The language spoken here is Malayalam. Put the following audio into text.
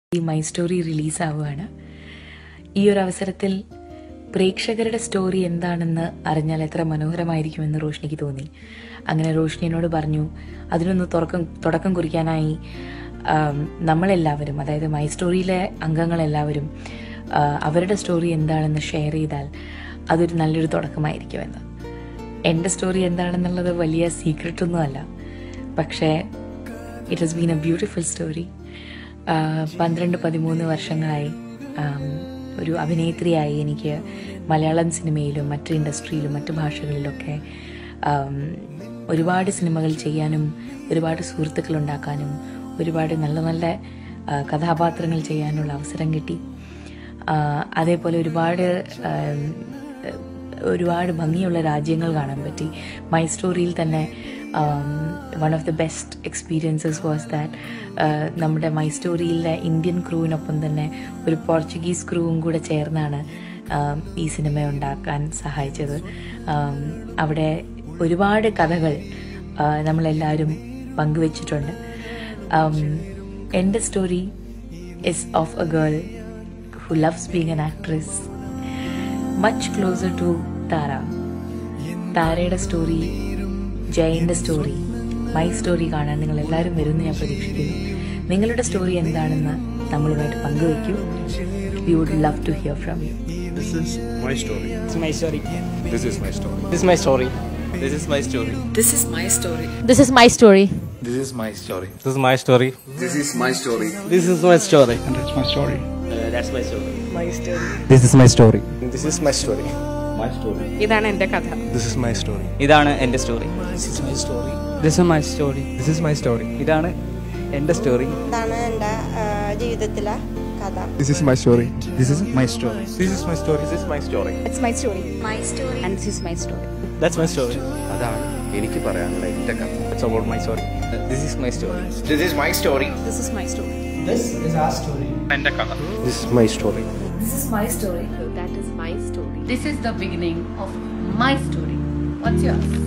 ഈ മൈ സ്റ്റോറി റിലീസാവുകയാണ് ഈ ഒരു അവസരത്തിൽ പ്രേക്ഷകരുടെ സ്റ്റോറി എന്താണെന്ന് അറിഞ്ഞാൽ എത്ര മനോഹരമായിരിക്കുമെന്ന് റോഷ്നിക്ക് തോന്നി അങ്ങനെ റോഷ്നി എന്നോട് പറഞ്ഞു അതിനൊന്ന് തുറക്കം തുടക്കം കുറിക്കാനായി ആം, നമ്മളെല്ലാവരും അതായത് മൈ സ്റ്റോറിയിലെ അംഗങ്ങളെല്ലാവരും ആ, അവരുടെ സ്റ്റോറി എന്താണെന്ന് ഷെയർ ചെയ്താൽ അതൊരു നല്ലൊരു തുടക്കമായിരിക്കുമെന്ന് എൻ്റെ സ്റ്റോറി എന്താണെന്നുള്ളത് വലിയ സീക്രട്ട് ഒന്നുമല്ല പക്ഷേ it has been a beautiful story പന്ത്രണ്ട് പതിമൂന്ന് വർഷങ്ങളായി ആം, ഒരു അഭിനേത്രിയായി എനിക്ക് മലയാളം സിനിമയിലും മറ്റ് ഇൻഡസ്ട്രിയിലും മറ്റ് ഭാഷകളിലൊക്കെ ആം, ഒരുപാട് സിനിമകൾ ചെയ്യാനും ഒരുപാട് സുഹൃത്തുക്കൾ ഉണ്ടാക്കാനും ഒരുപാട് നല്ല നല്ല ആ, കഥാപാത്രങ്ങൾ ചെയ്യാനുള്ള അവസരം കിട്ടി ആ, അതേപോലെ ഒരുപാട് ആം, ഒരുപാട് ഭംഗിയുള്ള രാജ്യങ്ങൾ കാണാൻ പറ്റി മൈ സ്റ്റോറിയിൽ തന്നെ one of the best experiences was that നമ്മുടെ മൈ സ്റ്റോറിയിലെ ഇന്ത്യൻ ക്രൂവിനൊപ്പം തന്നെ ഒരു പോർച്ചുഗീസ് ക്രൂവും കൂടെ ചേർന്നാണ് ആം, ഈ സിനിമ ഉണ്ടാക്കാൻ സഹായിച്ചത് ആം, അവിടെ ഒരുപാട് കഥകൾ ആ, നമ്മളെല്ലാവരും പങ്കുവച്ചിട്ടുണ്ട് ആം, എൻ്റെ story is of a girl who loves being an actress much closer to Tara താരയുടെ സ്റ്റോറി ജയന്റെ സ്റ്റോറി മൈ സ്റ്റോറി കാണാൻ നിങ്ങൾ എല്ലാവരും വരുമെന്ന് ഞാൻ പ്രതീക്ഷിക്കുന്നു നിങ്ങളുടെ സ്റ്റോറി എന്താണെന്ന് നമ്മളുമായിട്ട് പങ്കുവയ്ക്കൂ we would love to hear from you This is my story. It's my story. This is my story. This is my story. This is my story. This is my story. This is my story. This is my story. This is my story. This is my story. This is my story. And that's my story. that's my story. My story. This is my story. This is my story. ഇതാണ് എൻ്റെ കഥ This is my story. ഇതാണ് എൻ്റെ story This is my story. This is my story this is my story ഇതാണ് എൻ്റെ സ്റ്റോറി ഇതാണ് എൻ്റെ ആ, ജീവിതത്തിലെ കഥ This is my story. This is my story. This is my story. This is my story. It's my story. My story. And this is my story. That's my story അതാണ് എനിക്ക് പറയാനുള്ള എൻ്റെ കഥ it's about my story this is my story This is my story. This is my story. This is our story. This is my story. This is my story. That is my story. This is the beginning of my story. What's yours?